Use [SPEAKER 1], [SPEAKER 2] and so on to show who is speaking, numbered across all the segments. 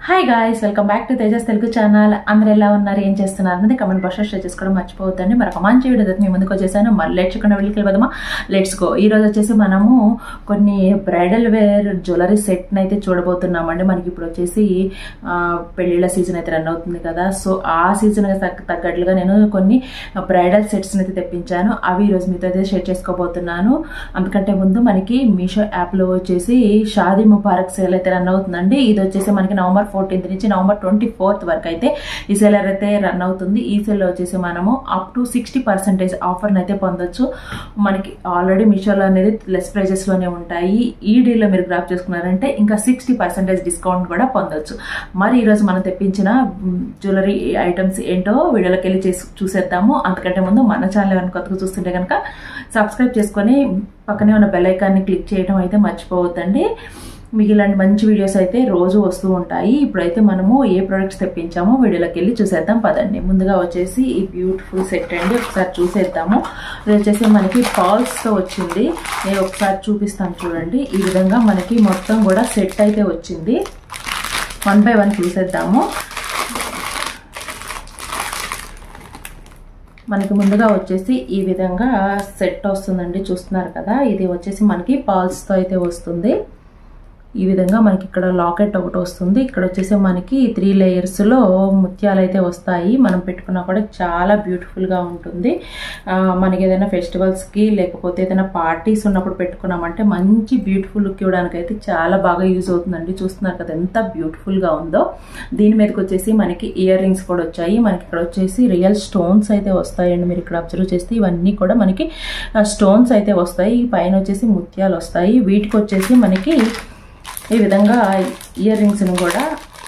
[SPEAKER 1] hi guys welcome back to Tejas Telugu channel అందరు ఎలా ఉన్నారు ఏం చేస్తున్నారు అనేది కమెంట్ బాక్స్లో షేర్ చేసుకోవడం మర్చిపోవద్దండి మరొక మంచి వీడియో మీ ముందుకు వచ్చేసాను మళ్ళీ లేచుకున్న వెళ్ళి వెళ్ళిపోదామా లెట్స్ గో ఈ రోజు వచ్చేసి మనము కొన్ని బ్రైడల్ వేర్ జ్యువెలరీ సెట్ని అయితే చూడబోతున్నామండి మనకి ఇప్పుడు వచ్చేసి ఆ, పెళ్ళిళ్ళ సీజన్ అయితే రన్ అవుతుంది కదా సో ఆ సీజన్ తగ్గట్లుగా నేను కొన్ని బ్రైడల్ సెట్స్ని అయితే తెప్పించాను అవి ఈరోజు మీతో అయితే షేర్ చేసుకోబోతున్నాను అందుకంటే ముందు మనకి మీషో యాప్లో వచ్చేసి షాదీ ముబారక్ సేల్ అయితే రన్ అవుతుందండి ఇది వచ్చేసి మనకి నవంబర్ ఫోర్టీన్త్ నుంచి నవంబర్ ట్వంటీ ఫోర్త్ వరకు అయితే ఈ సేల్ అయితే రన్ అవుతుంది ఈ సేల్లో వచ్చేసి మనము అప్ టు సిక్స్టీ పర్సెంటేజ్ ఆఫర్ని అయితే పొందొచ్చు మనకి ఆల్రెడీ మీషోలో అనేది లెస్ ప్రైజెస్లోనే ఉంటాయి ఈ డీల్లో మీరు గ్రాప్ చేసుకున్నారంటే ఇంకా సిక్స్టీ పర్సెంటేజ్ డిస్కౌంట్ కూడా పొందొచ్చు మరి ఈరోజు మనం తెప్పించిన జ్యువెలరీ ఐటమ్స్ ఏంటో వీడియోలోకి వెళ్ళి చేసి చూసేద్దాము అంతకంటే ముందు మన ఛానల్ ఏమైనా కొత్తగా చూస్తుంటే కనుక సబ్స్క్రైబ్ చేసుకొని పక్కనే ఉన్న బెల్ ఐకాన్ని క్లిక్ చేయడం అయితే మర్చిపోవద్దండి మీకు ఇలాంటి మంచి వీడియోస్ అయితే రోజు వస్తూ ఉంటాయి ఇప్పుడైతే మనము ఏ ప్రొడక్ట్స్ తెప్పించామో వీడియోలోకి వెళ్ళి చూసేద్దాం పదండి ముందుగా వచ్చేసి ఈ బ్యూటిఫుల్ సెట్ అండి ఒకసారి చూసేద్దాము ఇది వచ్చేసి మనకి పాల్స్తో వచ్చింది నేను ఒకసారి చూపిస్తాను చూడండి ఈ విధంగా మనకి మొత్తం కూడా సెట్ అయితే వచ్చింది వన్ బై వన్ చూసేద్దాము మనకి ముందుగా వచ్చేసి ఈ విధంగా సెట్ వస్తుందండి చూస్తున్నారు కదా ఇది వచ్చేసి మనకి పాల్స్తో అయితే వస్తుంది ఈ విధంగా మనకి ఇక్కడ లాకెట్ ఒకటి వస్తుంది ఇక్కడ వచ్చేసి మనకి త్రీ లేయర్స్లో ముత్యాలు అయితే వస్తాయి మనం పెట్టుకున్నా కూడా చాలా బ్యూటిఫుల్గా ఉంటుంది ఆ, మనకి ఏదైనా ఫెస్టివల్స్కి లేకపోతే ఏదైనా పార్టీస్ ఉన్నప్పుడు పెట్టుకున్నామంటే మంచి బ్యూటిఫుల్ లుక్ ఇవ్వడానికి అయితే చాలా బాగా యూజ్ అవుతుందండి చూస్తున్నారు కదా ఎంత బ్యూటిఫుల్గా ఉందో దీని మీదకి వచ్చేసి మనకి ఇయర్ రింగ్స్ కూడా వచ్చాయి మనకి ఇక్కడ వచ్చేసి రియల్ స్టోన్స్ అయితే వస్తాయండి మీరు ఇక్కడ అబ్జర్వ్ చేస్తే ఇవన్నీ కూడా మనకి స్టోన్స్ అయితే వస్తాయి పైన వచ్చేసి ముత్యాలు వస్తాయి వీటికి వచ్చేసి మనకి ఈ విధంగా ఇయర్ రింగ్స్ని కూడా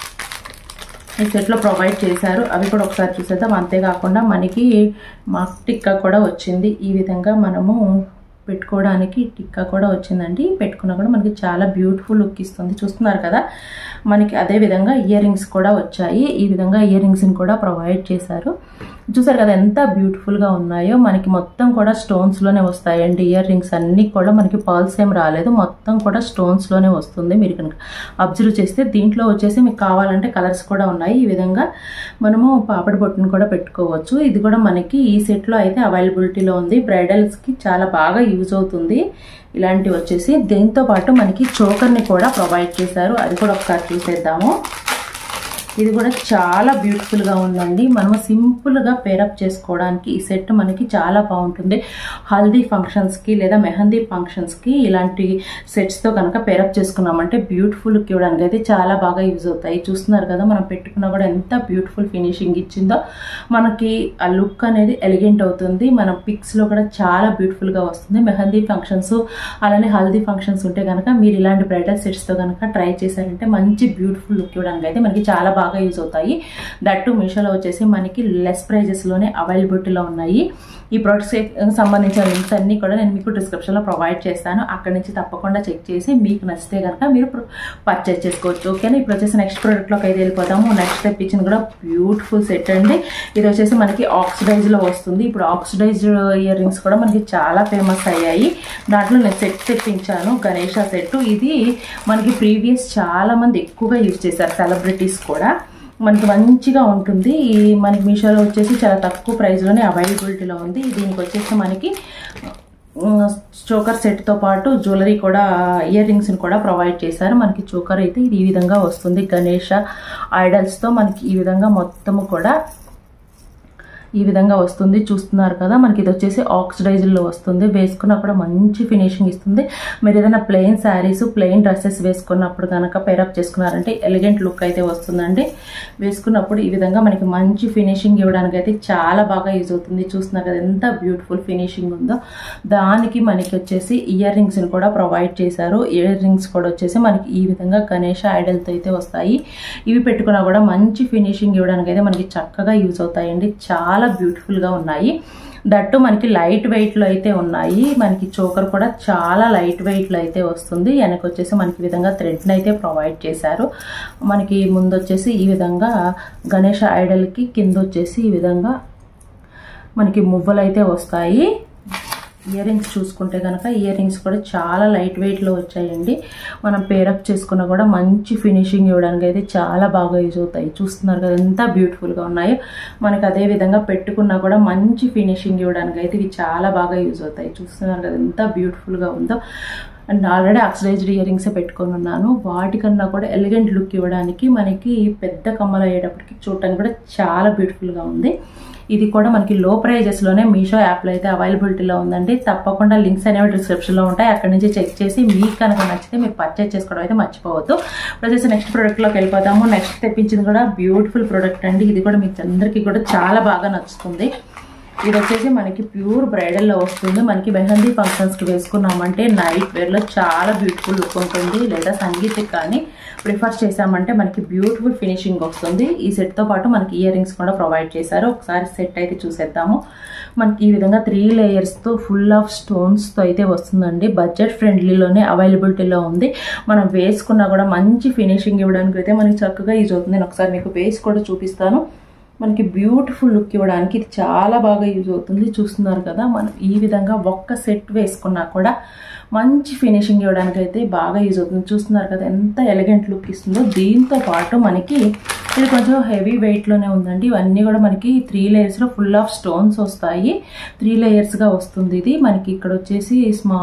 [SPEAKER 1] ఈ సెట్లో ప్రొవైడ్ చేశారు అవి కూడా ఒకసారి చూసేద్దాం అంతేకాకుండా మనకి మాక్ టిక్కా కూడా వచ్చింది ఈ విధంగా మనము పెట్టుకోవడానికి టిక్కా కూడా వచ్చిందండి పెట్టుకున్నా కూడా మనకి చాలా బ్యూటిఫుల్ లుక్ ఇస్తుంది చూస్తున్నారు కదా మనకి అదే విధంగా ఇయర్ రింగ్స్ కూడా వచ్చాయి ఈ విధంగా ఇయర్ రింగ్స్ని కూడా ప్రొవైడ్ చేశారు చూసారు కదా ఎంత బ్యూటిఫుల్గా ఉన్నాయో మనకి మొత్తం కూడా స్టోన్స్లోనే వస్తాయండి ఇయర్ రింగ్స్ అన్నీ కూడా మనకి పర్ల్స్ ఏం రాలేదు మొత్తం కూడా స్టోన్స్లోనే వస్తుంది మీరు కనుక అబ్జర్వ్ చేస్తే దీంట్లో వచ్చేసి మీకు కావాలంటే కలర్స్ కూడా ఉన్నాయి ఈ విధంగా మనము పాపడి బొట్టును కూడా పెట్టుకోవచ్చు ఇది కూడా మనకి ఈ సెట్లో అయితే అవైలబిలిటీలో ఉంది బ్రైడల్స్కి చాలా బాగా యూజ్ అవుతుంది ఇలాంటివి వచ్చేసి దీంతో పాటు మనకి చోకర్ని కూడా ప్రొవైడ్ చేశారు అది కూడా ఒకసారి చూసేద్దాము ఇది కూడా చాలా బ్యూటిఫుల్గా ఉందండి మనము సింపుల్గా పేరప్ చేసుకోవడానికి ఈ సెట్ మనకి చాలా బాగుంటుంది హల్దీ ఫంక్షన్స్కి లేదా మెహందీ ఫంక్షన్స్కి ఇలాంటి సెట్స్తో కనుక పేరప్ చేసుకున్నామంటే బ్యూటిఫుల్ లుక్ ఇవ్వడానికి అయితే చాలా బాగా యూజ్ అవుతాయి చూస్తున్నారు కదా మనం పెట్టుకున్నా కూడా ఎంత బ్యూటిఫుల్ ఫినిషింగ్ ఇచ్చిందో మనకి ఆ లుక్ అనేది ఎలిగెంట్ అవుతుంది మన పిక్స్లో కూడా చాలా బ్యూటిఫుల్గా వస్తుంది మెహందీ ఫంక్షన్స్ అలానే హల్దీ ఫంక్షన్స్ ఉంటే కనుక మీరు ఇలాంటి బ్రైడల్ సెట్స్తో కనుక ట్రై చేశారంటే మంచి బ్యూటిఫుల్ లుక్ ఇవ్వడానికి అయితే మనకి చాలా బాగా యూజ్ అవుతాయి దట్టు మీషోలో వచ్చేసి మనకి లెస్ ప్రైజెస్లోనే అవైలబిలిటీలో ఉన్నాయి ఈ ప్రొడక్ట్స్ సంబంధించిన లింక్స్ అన్నీ కూడా నేను మీకు డిస్క్రిప్షన్లో ప్రొవైడ్ చేస్తాను అక్కడి నుంచి తప్పకుండా చెక్ చేసి మీకు నచ్చితే కనుక మీరు పర్చేస్ చేసుకోవచ్చు ఓకేనా ఇప్పుడు వచ్చేసి నెక్స్ట్ ప్రోడక్ట్లోకి అయితే వెళ్ళిపోతాము నెక్స్ట్ తెప్పించింది కూడా బ్యూటిఫుల్ సెట్ అండి ఇది వచ్చేసి మనకి ఆక్సిడైజ్లో వస్తుంది ఇప్పుడు ఆక్సిడైజ్ ఇయర్ రింగ్స్ కూడా మనకి చాలా ఫేమస్ అయ్యాయి దాంట్లో నేను సెట్ తెప్పించాను గణేష సెట్ ఇది మనకి ప్రీవియస్ చాలా మంది ఎక్కువగా యూజ్ చేశారు సెలబ్రిటీస్ కూడా మనకి మంచిగా ఉంటుంది ఈ మనకి మీషోలో వచ్చేసి చాలా తక్కువ ప్రైస్లోనే అవైలబిలిటీలో ఉంది దీనికి వచ్చేసి మనకి చోకర్ సెట్తో పాటు జ్యువెలరీ కూడా ఇయర్ రింగ్స్ని కూడా ప్రొవైడ్ చేశారు మనకి చోకర్ అయితే ఇది ఈ విధంగా వస్తుంది గణేష ఐడల్స్తో మనకి ఈ విధంగా మొత్తము కూడా ఈ విధంగా వస్తుంది చూస్తున్నారు కదా మనకి ఇది వచ్చేసి ఆక్సిడైజ్లో వస్తుంది వేసుకున్నప్పుడు మంచి ఫినిషింగ్ ఇస్తుంది మీరు ఏదైనా ప్లెయిన్ శారీస్ ప్లెయిన్ డ్రెస్సెస్ వేసుకున్నప్పుడు కనుక పేరప్ చేసుకున్నారంటే ఎలిగెంట్ లుక్ అయితే వస్తుందండి వేసుకున్నప్పుడు ఈ విధంగా మనకి మంచి ఫినిషింగ్ ఇవ్వడానికి అయితే చాలా బాగా యూజ్ అవుతుంది చూస్తున్నారు కదా ఎంత బ్యూటిఫుల్ ఫినిషింగ్ ఉందో దానికి మనకి వచ్చేసి ఇయర్ రింగ్స్ని కూడా ప్రొవైడ్ చేశారు ఇయర్ రింగ్స్ కూడా వచ్చేసి మనకి ఈ విధంగా గణేష ఐడల్తో అయితే వస్తాయి ఇవి పెట్టుకున్నా కూడా మంచి ఫినిషింగ్ ఇవ్వడానికి అయితే మనకి చక్కగా యూజ్ అవుతాయండి చాలా బ్యూటిఫుల్గా ఉన్నాయి దట్టు మనకి లైట్ వెయిట్లో అయితే ఉన్నాయి మనకి చోకర్ కూడా చాలా లైట్ వెయిట్లో అయితే వస్తుంది వెనక వచ్చేసి మనకి ఈ విధంగా థ్రెడ్ని అయితే ప్రొవైడ్ చేశారు మనకి ముందు వచ్చేసి ఈ విధంగా గణేష ఐడల్కి కింద వచ్చేసి ఈ విధంగా మనకి మువ్వలు అయితే వస్తాయి ఇయర్ రింగ్స్ చూసుకుంటే కనుక ఇయర్ రింగ్స్ కూడా చాలా లైట్ వెయిట్లో వచ్చాయండి మనం పేరప్ చేసుకున్నా కూడా మంచి ఫినిషింగ్ ఇవ్వడానికి అయితే చాలా బాగా యూజ్ అవుతాయి చూస్తున్నారు కదా ఎంత బ్యూటిఫుల్గా ఉన్నాయో మనకి అదే విధంగా పెట్టుకున్నా కూడా మంచి ఫినిషింగ్ ఇవ్వడానికి అయితే ఇవి చాలా బాగా యూజ్ అవుతాయి చూస్తున్నారు కదా ఎంత బ్యూటిఫుల్గా ఉందో and already oxidised ear rings పెట్టుకొని ఉన్నాను వాటికన్నా కూడా ఎలిగెంట్ లుక్ ఇవ్వడానికి మనకి పెద్ద కమ్మలు అయ్యేటప్పటికి చూడటానికి కూడా చాలా బ్యూటిఫుల్గా ఉంది ఇది కూడా మనకి లో ప్రైజెస్లోనే మీషో యాప్లో అయితే అవైలబిలిటీలో ఉందండి తప్పకుండా లింక్స్ అనేవి డిస్క్రిప్షన్లో ఉంటాయి అక్కడ నుంచి చెక్ చేసి మీకు కనుక నచ్చితే మీరు పర్చేస్ చేసుకోవడం అయితే మర్చిపోవద్దు ఇప్పుడు వచ్చేసి నెక్స్ట్ ప్రోడక్ట్లోకి వెళ్ళిపోతాము నెక్స్ట్ తెప్పించింది కూడా బ్యూటిఫుల్ ప్రోడక్ట్ అండి ఇది కూడా మీకు అందరికీ కూడా చాలా బాగా నచ్చుతుంది ఇది వచ్చేసి మనకి ప్యూర్ బ్రైడల్లో వస్తుంది మనకి మెహందీ ఫంక్షన్స్కి వేసుకున్నామంటే నైట్ వేర్లో చాలా బ్యూటిఫుల్ లుక్ ఉంటుంది లేదా సంగీతకి కానీ ప్రిఫర్ చేసామంటే మనకి బ్యూటిఫుల్ ఫినిషింగ్ వస్తుంది ఈ సెట్తో పాటు మనకి ఇయర్ రింగ్స్ కూడా ప్రొవైడ్ చేశారు ఒకసారి సెట్ అయితే చూసేద్దాము మనకి ఈ విధంగా త్రీ లేయర్స్తో ఫుల్ ఆఫ్ స్టోన్స్తో అయితే వస్తుందండి బడ్జెట్ ఫ్రెండ్లీలోనే అవైలబిలిటీలో ఉంది మనం వేసుకున్నా కూడా మంచి ఫినిషింగ్ ఇవ్వడానికి అయితే మనకి చక్కగా యూజ్ అవుతుంది నేను ఒకసారి మీకు వేసి కూడా చూపిస్తాను మనకి బ్యూటిఫుల్ లుక్ ఇవ్వడానికి ఇది చాలా బాగా యూజ్ అవుతుంది చూస్తున్నారు కదా మనం ఈ విధంగా ఒక్క సెట్ వేసుకున్నా కూడా మంచి ఫినిషింగ్ ఇవ్వడానికి అయితే బాగా యూజ్ అవుతుంది చూస్తున్నారు కదా ఎంత ఎలిగెంట్ లుక్ ఇస్తుందో దీంతో పాటు మనకి ఇది కొంచెం హెవీ వెయిట్లోనే ఉందండి ఇవన్నీ కూడా మనకి త్రీ లేయర్స్లో ఫుల్ ఆఫ్ స్టోన్స్ వస్తాయి త్రీ లేయర్స్గా వస్తుంది ఇది మనకి ఇక్కడ వచ్చేసి స్మా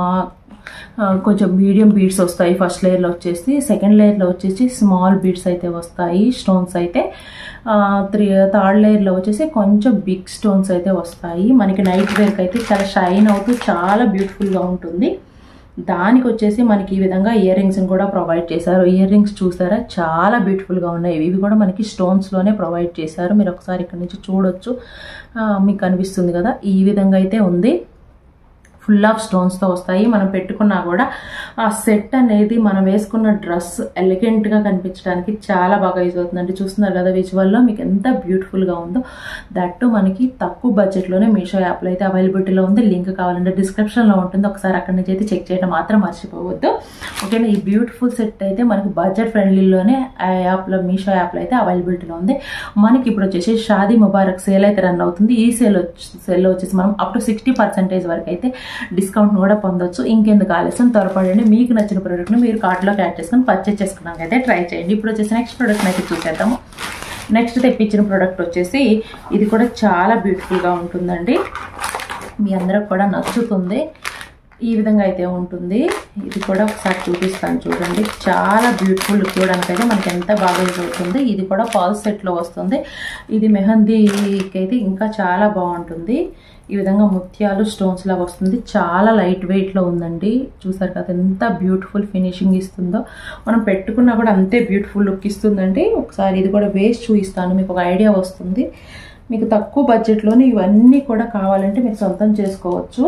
[SPEAKER 1] కొంచెం మీడియం బీడ్స్ వస్తాయి ఫస్ట్ లేయర్లో వచ్చేసి సెకండ్ లేయర్లో వచ్చేసి స్మాల్ బీడ్స్ అయితే వస్తాయి స్టోన్స్ అయితే త్రీ థర్డ్ లేయర్లో వచ్చేసి కొంచెం బిగ్ స్టోన్స్ అయితే వస్తాయి మనకి నైట్ వేర్కి అయితే చాలా షైన్ అవుతూ చాలా బ్యూటిఫుల్గా ఉంటుంది దానికి వచ్చేసి మనకి ఈ విధంగా ఇయర్ రింగ్స్ని కూడా ప్రొవైడ్ చేశారు ఇయర్ రింగ్స్ చూసారా చాలా బ్యూటిఫుల్గా ఉన్నాయి ఇవి కూడా మనకి స్టోన్స్లోనే ప్రొవైడ్ చేశారు మీరు ఒకసారి ఇక్కడ నుంచి చూడొచ్చు మీకు కనిపిస్తుంది కదా ఈ విధంగా అయితే ఉంది ఫుల్ ఆఫ్ స్టోన్స్తో వస్తాయి మనం పెట్టుకున్నా కూడా ఆ సెట్ అనేది మనం వేసుకున్న డ్రెస్ ఎలిగెంట్గా కనిపించడానికి చాలా బాగా యూజ్ అవుతుందండి చూస్తున్నారు కదా విజువల్లో మీకు ఎంత బ్యూటిఫుల్గా ఉందో దట్టు మనకి తక్కువ బడ్జెట్లోనే మీషో యాప్లో అయితే అవైలబిలిటీలో ఉంది లింక్ కావాలంటే డిస్క్రిప్షన్లో ఉంటుంది ఒకసారి అక్కడి నుంచి అయితే చెక్ చేయడం మాత్రం మర్చిపోవద్దు ఓకేనా ఈ బ్యూటిఫుల్ సెట్ అయితే మనకి బడ్జెట్ ఫ్రెండ్లీలోనే ఆ యాప్లో మీషో యాప్లో అయితే అవైలబిలిటీలో ఉంది మనకి ఇప్పుడు వచ్చేసి షాదీ ముబారక్ సేల్ అయితే రన్ అవుతుంది ఈ సేల్ సేల్లో వచ్చేసి మనం అప్ టు సిక్స్టీ పర్సెంటేజ్ వరకు అయితే డిస్కౌంట్ కూడా పొందొచ్చు ఇంకెందుకు ఆలస్యం త్వరపడండి మీకు నచ్చిన ప్రోడక్ట్ని మీరు కార్ట్లోకి యాడ్ చేసుకొని పర్చేస్ చేసుకోవడానికి అయితే ట్రై చేయండి ఇప్పుడు వచ్చేసి నెక్స్ట్ ప్రోడక్ట్ని అయితే చూసేద్దాము నెక్స్ట్ తెప్పించిన ప్రోడక్ట్ వచ్చేసి ఇది కూడా చాలా బ్యూటిఫుల్గా ఉంటుందండి మీ అందరికి కూడా నచ్చుతుంది ఈ విధంగా అయితే ఉంటుంది ఇది కూడా ఒకసారి చూపిస్తాను చూడండి చాలా బ్యూటిఫుల్ లుక్ ఇవ్వడానికి అయితే మనకి ఎంత బాగా యూజ్ అవుతుంది ఇది కూడా పాల్ సెట్లో వస్తుంది ఇది మెహందీకి అయితే ఇంకా చాలా బాగుంటుంది ఈ విధంగా ముత్యాలు స్టోన్స్ లాగా వస్తుంది చాలా లైట్ వెయిట్లో ఉందండి చూసారు కదా ఎంత బ్యూటిఫుల్ ఫినిషింగ్ ఇస్తుందో మనం పెట్టుకున్నా కూడా అంతే బ్యూటిఫుల్ లుక్ ఇస్తుందండి ఒకసారి ఇది కూడా వేస్ట్ చూపిస్తాను మీకు ఒక ఐడియా వస్తుంది మీకు తక్కువ బడ్జెట్లోనే ఇవన్నీ కూడా కావాలంటే మీరు సొంతం చేసుకోవచ్చు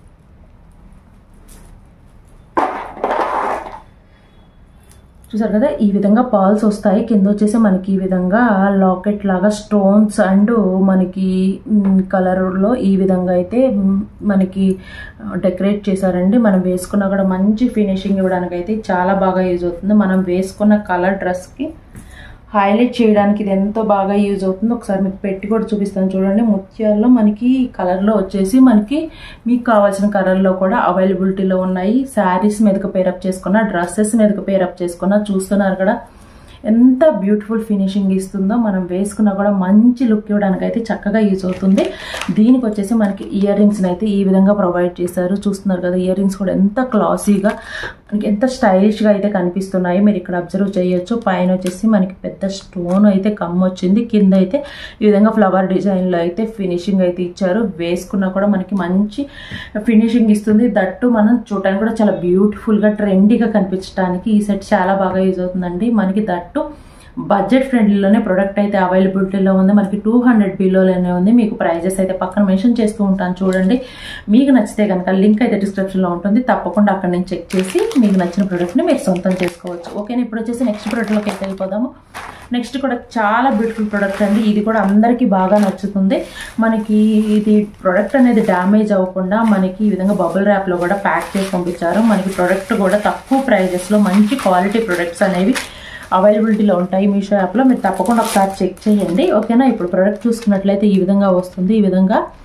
[SPEAKER 1] చూసారు కదా ఈ విధంగా పాల్స్ వస్తాయి కింద వచ్చేసి మనకి ఈ విధంగా లాకెట్ లాగా స్టోన్స్ అండ్ మనకి కలర్లో ఈ విధంగా అయితే మనకి డెకరేట్ చేశారండి మనం వేసుకున్నా కూడా మంచి ఫినిషింగ్ ఇవ్వడానికి అయితే చాలా బాగా యూజ్ అవుతుంది మనం వేసుకున్న కలర్ డ్రెస్కి హైలైట్ చేయడానికి ఇది ఎంతో బాగా యూజ్ అవుతుంది ఒకసారి మీకు పెట్టి కూడా చూపిస్తాను చూడండి ముత్యాల్లో మనకి కలర్లో వచ్చేసి మనకి మీకు కావాల్సిన కలర్లో కూడా అవైలబిలిటీలో ఉన్నాయి శారీస్ మీదకి పేరప్ చేసుకున్న డ్రెస్సెస్ మీదకి పేరప్ చేసుకున్న చూస్తున్నారు కదా ఎంత బ్యూటిఫుల్ ఫినిషింగ్ ఇస్తుందో మనం వేసుకున్నా కూడా మంచి లుక్ ఇవ్వడానికి అయితే చక్కగా యూజ్ అవుతుంది దీనికి వచ్చేసి మనకి ఇయర్ రింగ్స్ని అయితే ఈ విధంగా ప్రొవైడ్ చేశారు చూస్తున్నారు కదా ఇయర్ రింగ్స్ కూడా ఎంత క్లాసీగా మనకి ఎంత స్టైలిష్గా అయితే కనిపిస్తున్నాయి మీరు ఇక్కడ అబ్జర్వ్ చేయొచ్చు పైన వచ్చేసి మనకి పెద్ద స్టోన్ అయితే కమ్ వచ్చింది కింద అయితే ఈ విధంగా ఫ్లవర్ డిజైన్లో అయితే ఫినిషింగ్ అయితే ఇచ్చారు వేసుకున్నా కూడా మనకి మంచి ఫినిషింగ్ ఇస్తుంది దట్టు మనం చూడడానికి కూడా చాలా బ్యూటిఫుల్గా ట్రెండీగా కనిపించడానికి ఈ సెట్ చాలా బాగా యూజ్ అవుతుందండి మనకి దట్టు బడ్జెట్ ఫ్రెండ్లీలోనే ప్రొడక్ట్ అయితే అవైలబిలిటీలో ఉంది మనకి టూ హండ్రెడ్ బిలోలోనే ఉంది మీకు ప్రైజెస్ అయితే పక్కన మెన్షన్ చేస్తూ ఉంటాను చూడండి మీకు నచ్చితే కనుక లింక్ అయితే డిస్క్రిప్షన్లో ఉంటుంది తప్పకుండా అక్కడ నుంచి చెక్ చేసి మీకు నచ్చిన ప్రోడక్ట్ని మీరు సొంతం చేసుకోవచ్చు ఓకేనా ఇప్పుడు వచ్చేసి నెక్స్ట్ ప్రోడక్ట్లోకి అయితే వెళ్ళిపోదాము నెక్స్ట్ కూడా చాలా బ్యూటిఫుల్ ప్రోడక్ట్ అండి ఇది కూడా అందరికీ బాగా నచ్చుతుంది మనకి ఇది ప్రోడక్ట్ అనేది డ్యామేజ్ అవ్వకుండా మనకి ఈ విధంగా బబుల్ ర్యాప్లో కూడా ప్యాక్ చేసి పంపించారు మనకి ప్రోడక్ట్ కూడా తక్కువ ప్రైజెస్లో మంచి క్వాలిటీ ప్రొడక్ట్స్ అనేవి అవైలబిలిటీలో ఉంటాయి మీషో యాప్లో మీరు తప్పకుండా ఒకసారి చెక్ చేయండి ఓకేనా ఇప్పుడు ప్రోడక్ట్ చూసుకున్నట్లయితే ఈ విధంగా వస్తుంది ఈ విధంగా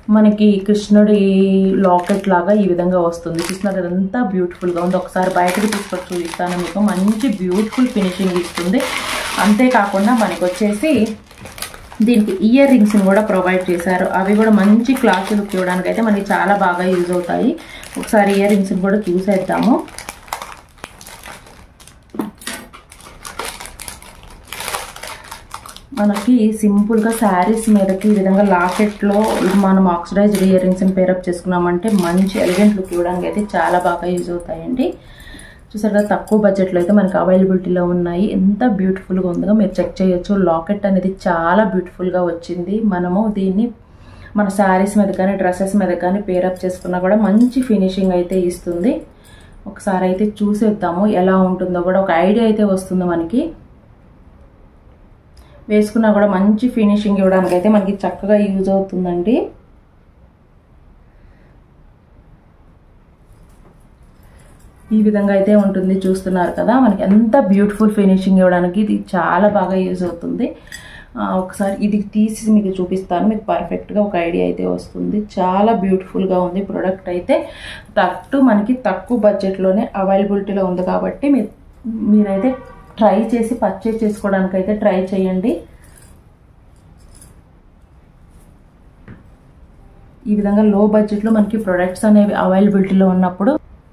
[SPEAKER 1] మనకి కృష్ణుడి లాకెట్ లాగా ఈ విధంగా వస్తుంది చూస్తున్నారు కదా ఎంత బ్యూటిఫుల్గా ఉంది ఒకసారి బయటకు తీసుకొని చూపిస్తాను మీకు మంచి బ్యూటిఫుల్ ఫినిషింగ్ ఇస్తుంది అంతేకాకుండా మనకి వచ్చేసి దీనికి ఇయర్ రింగ్స్ని కూడా ప్రొవైడ్ చేశారు అవి కూడా మంచి క్లాత్ లుక్ ఇవ్వడానికి అయితే మనకి చాలా బాగా యూజ్ అవుతాయి ఒకసారి ఇయర్ రింగ్స్ని కూడా చూసేద్దాము మనకి సింపుల్గా శారీస్ మీదకి ఈ విధంగా లాకెట్లో మనం ఆక్సిడైజ్డ్ ఇయర్ రింగ్స్ని పేరప్ చేసుకున్నామంటే మంచి ఎలిగెంట్ లుక్ ఇవ్వడానికి అయితే చాలా బాగా యూజ్ అవుతాయండి చూసారు కదా తక్కువ బడ్జెట్లో అయితే మనకి అవైలబిలిటీలో ఉన్నాయి ఎంత బ్యూటిఫుల్గా ఉందో మీరు చెక్ చేయొచ్చు లాకెట్ అనేది చాలా బ్యూటిఫుల్గా వచ్చింది మనము దీన్ని మన శారీస్ మీద కానీ డ్రెస్సెస్ మీద కానీ పేరప్ చేసుకున్నా కూడా మంచి ఫినిషింగ్ అయితే ఇస్తుంది ఒకసారి అయితే చూసేద్దాము ఎలా ఉంటుందో కూడా ఒక ఐడియా అయితే వస్తుంది మనకి వేసుకున్నా కూడా మంచి ఫినిషింగ్ ఇవ్వడానికి అయితే మనకి చక్కగా యూజ్ అవుతుందండి ఈ విధంగా అయితే ఉంటుంది చూస్తున్నారు కదా మనకి ఎంత బ్యూటిఫుల్ ఫినిషింగ్ ఇవ్వడానికి ఇది చాలా బాగా యూజ్ అవుతుంది ఒకసారి ఇది తీసి మీకు చూపిస్తాను మీకు పర్ఫెక్ట్గా ఒక ఐడియా అయితే వస్తుంది చాలా బ్యూటిఫుల్గా ఉంది ప్రోడక్ట్ అయితే తట్టు మనకి తక్కువ బడ్జెట్లోనే అవైలబిలిటీలో ఉంది కాబట్టి మీరు మీరైతే ట్రై చేసి పర్చేస్ చేసుకోవడానికి అయితే ట్రై చేయండి ఈ విధంగా లో బడ్జెట్లో మనకి ప్రొడక్ట్స్ అనేవి అవైలబిలిటీలో ఉన్నప్పుడు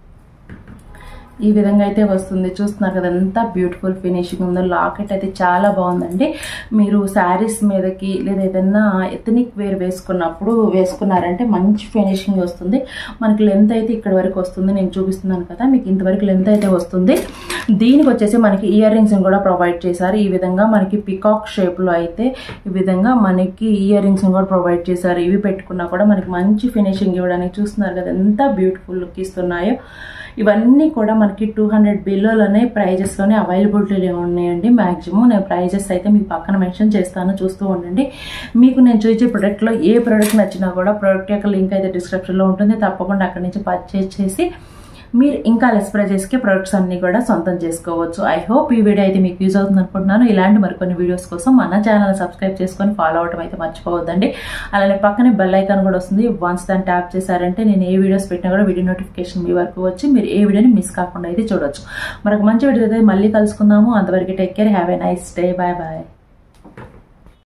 [SPEAKER 1] ఈ విధంగా అయితే వస్తుంది చూస్తున్నారు కదా ఎంత బ్యూటిఫుల్ ఫినిషింగ్ ఉందో లాకెట్ అయితే చాలా బాగుందండి మీరు శారీస్ మీదకి లేదా ఏదైనా ఎథనిక్ వేర్ వేసుకున్నప్పుడు వేసుకున్నారంటే మంచి ఫినిషింగ్ వస్తుంది మనకి లెంత్ అయితే ఇక్కడ వరకు వస్తుంది నేను చూపిస్తున్నాను కదా మీకు ఇంతవరకు లెంత్ అయితే వస్తుంది దీనికి వచ్చేసి మనకి ఇయర్ రింగ్స్ కూడా ప్రొవైడ్ చేశారు ఈ విధంగా మనకి పికాక్ షేప్లో అయితే ఈ విధంగా మనకి ఇయర్ రింగ్స్ కూడా ప్రొవైడ్ చేశారు ఇవి పెట్టుకున్నా కూడా మనకి మంచి ఫినిషింగ్ ఇవ్వడానికి చూస్తున్నారు కదా ఎంత బ్యూటిఫుల్ లుక్ ఇస్తున్నాయో ఇవన్నీ కూడా మనకి టూ హండ్రెడ్ బిల్లోనే ప్రైజెస్లోనే అవైలబిలిటీలో ఉన్నాయండి మ్యాక్సిమం నేను ప్రైజెస్ అయితే మీకు పక్కన మెన్షన్ చేస్తాను చూస్తూ ఉండండి మీకు నేను చూసే ప్రోడక్ట్లో ఏ ప్రోడక్ట్ నచ్చినా కూడా ప్రోడక్ట్ యొక్క లింక్ అయితే డిస్క్రిప్షన్లో ఉంటుంది తప్పకుండా అక్కడి నుంచి పర్చేజ్ చేసి మీరు ఇంకా లెస్ ప్రైజెస్కి ప్రొడక్ట్స్ అన్ని కూడా సొంతం చేసుకోవచ్చు ఐ హోప్ ఈ వీడియో అయితే మీకు యూజ్ అవుతుంది అనుకుంటున్నాను ఇలాంటి మరికొన్ని వీడియోస్ కోసం మన ఛానల్ సబ్స్క్రైబ్ చేసుకొని ఫాలో అవడం అయితే మర్చిపోవద్దండి అలానే పక్కనే బెల్ ఐకాన్ కూడా వస్తుంది వన్స్ దాన్ని ట్యాప్ చేశారంటే నేను ఏ వీడియోస్ పెట్టినా కూడా వీడియో నోటిఫికేషన్ మీ వరకు వచ్చి మీరు ఏ వీడియోని మిస్ కాకుండా అయితే చూడొచ్చు మరొక మంచి వీడియో అయితే మళ్ళీ కలుసుకుందాము అంతవరకు take care have a nice day bye bye